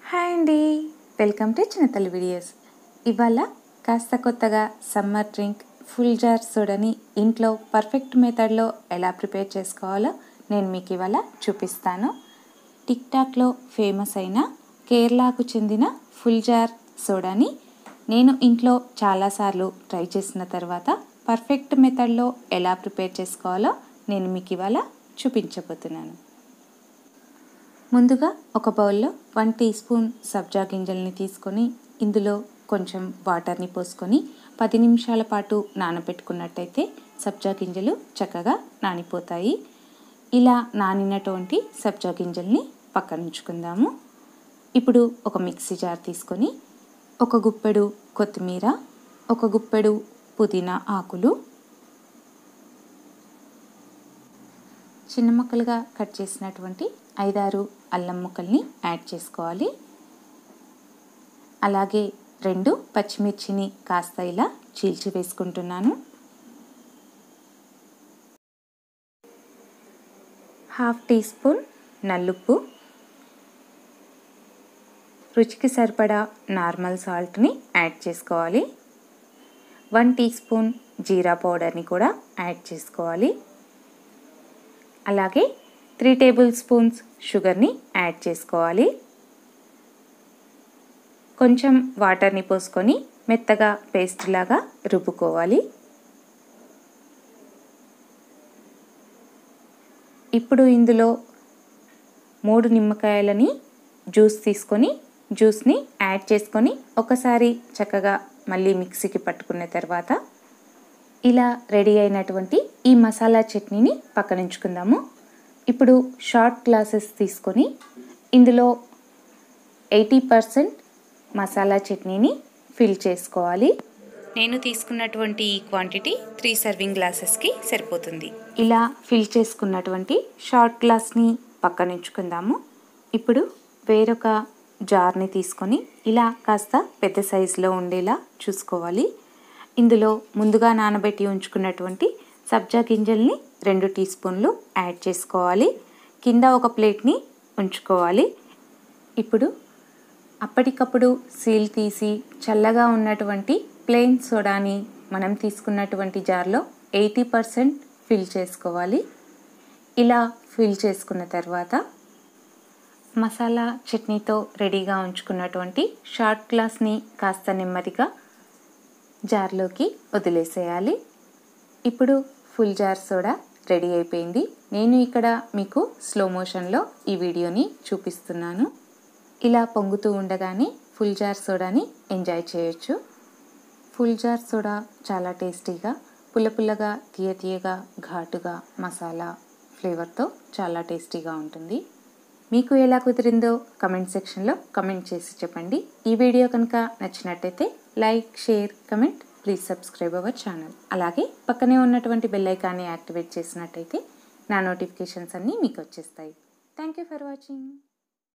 hi అండి welcome to చిన్నతల్లి videos ఇవాళ కాస్త కొత్తగా సమ్మర్ డ్రింక్ ఫుల్ జార్ సోడాని ఇంట్లో పర్ఫెక్ట్ మెథడ్లో ఎలా ప్రిపేర్ చేసుకోవాలో నేను మీకు ఇవాళ చూపిస్తాను టిక్ టాక్లో ఫేమస్ అయిన కేరళకు చెందిన ఫుల్ జార్ సోడాని నేను ఇంట్లో చాలాసార్లు ట్రై చేసిన తర్వాత పర్ఫెక్ట్ మెథడ్లో ఎలా ప్రిపేర్ చేసుకోవాలో నేను మీకు ఇవాళ చూపించబోతున్నాను ముందుగా ఒక బౌల్లో వన్ టీ స్పూన్ సబ్జా గింజల్ని తీసుకొని ఇందులో కొంచెం వాటర్ని పోసుకొని పది నిమిషాల పాటు నానబెట్టుకున్నట్టయితే సబ్జా గింజలు చక్కగా నానిపోతాయి ఇలా నానినటువంటి సబ్జా గింజల్ని పక్కన ఉంచుకుందాము ఇప్పుడు ఒక మిక్సీ జార్ తీసుకొని ఒక గుప్పెడు కొత్తిమీర ఒక గుప్పెడు పుదీనా ఆకులు చిన్న ముక్కలుగా కట్ చేసినటువంటి ఐదారు అల్లం ముక్కల్ని యాడ్ చేసుకోవాలి అలాగే రెండు పచ్చిమిర్చిని కాస్త ఇలా చీల్చి వేసుకుంటున్నాను హాఫ్ టీ స్పూన్ నల్లుప్పు రుచికి సరిపడా నార్మల్ సాల్ట్ని యాడ్ చేసుకోవాలి వన్ టీ స్పూన్ జీరా పౌడర్ని కూడా యాడ్ చేసుకోవాలి అలాగే త్రీ టేబుల్ స్పూన్స్ షుగర్ని యాడ్ చేసుకోవాలి కొంచెం వాటర్ని పోసుకొని మెత్తగా పేస్ట్ లాగా రుబ్బుకోవాలి ఇప్పుడు ఇందులో మూడు నిమ్మకాయలని జ్యూస్ తీసుకొని జ్యూస్ని యాడ్ చేసుకొని ఒకసారి చక్కగా మళ్ళీ మిక్సీకి పట్టుకున్న తర్వాత ఇలా రెడీ అయినటువంటి ఈ మసాలా చట్నీని పక్కనుంచుకుందాము ఇప్పుడు షార్ట్ గ్లాసెస్ తీసుకొని ఇందులో ఎయిటీ పర్సెంట్ మసాలా చట్నీని ఫిల్ చేసుకోవాలి నేను తీసుకున్నటువంటి ఈ క్వాంటిటీ త్రీ సర్వింగ్ గ్లాసెస్కి సరిపోతుంది ఇలా ఫిల్ చేసుకున్నటువంటి షార్ట్ గ్లాస్ని పక్కనుంచుకుందాము ఇప్పుడు వేరొక జార్ని తీసుకొని ఇలా కాస్త పెద్ద సైజులో ఉండేలా చూసుకోవాలి ఇందులో ముందుగా నానబెట్టి ఉంచుకున్నటువంటి సబ్జా గింజల్ని రెండు టీ స్పూన్లు యాడ్ చేసుకోవాలి కింద ఒక ప్లేట్ని ఉంచుకోవాలి ఇప్పుడు అప్పటికప్పుడు సీల్ తీసి చల్లగా ఉన్నటువంటి ప్లెయిన్ సోడాని మనం తీసుకున్నటువంటి జార్లో ఎయిటీ పర్సెంట్ ఫిల్ చేసుకోవాలి ఇలా ఫిల్ చేసుకున్న తర్వాత మసాలా చట్నీతో రెడీగా ఉంచుకున్నటువంటి షార్ట్ గ్లాస్ని కాస్త నెమ్మదిగా జార్లోకి వదిలేసేయాలి ఇప్పుడు ఫుల్ జార్ సోడా రెడీ అయిపోయింది నేను ఇక్కడ మీకు స్లో మోషన్లో ఈ వీడియోని చూపిస్తున్నాను ఇలా పొంగుతూ ఉండగానే ఫుల్ జార్ సోడాని ఎంజాయ్ చేయొచ్చు ఫుల్ జార్ సోడా చాలా టేస్టీగా పుల్ల పుల్లగా తీయ తీయగా ఘాటుగా మసాలా ఫ్లేవర్తో చాలా టేస్టీగా ఉంటుంది మీకు ఎలా కుదిరిందో కమెంట్ సెక్షన్లో కమెంట్ చేసి చెప్పండి ఈ వీడియో కనుక నచ్చినట్టయితే like share comment please subscribe our channel అలాగే పక్కనే ఉన్నటువంటి బెల్ ఐకాన్ని యాక్టివేట్ చేసినట్టయితే నా నోటిఫికేషన్స్ అన్నీ మీకు వచ్చేస్తాయి థ్యాంక్ యూ ఫర్ వాచింగ్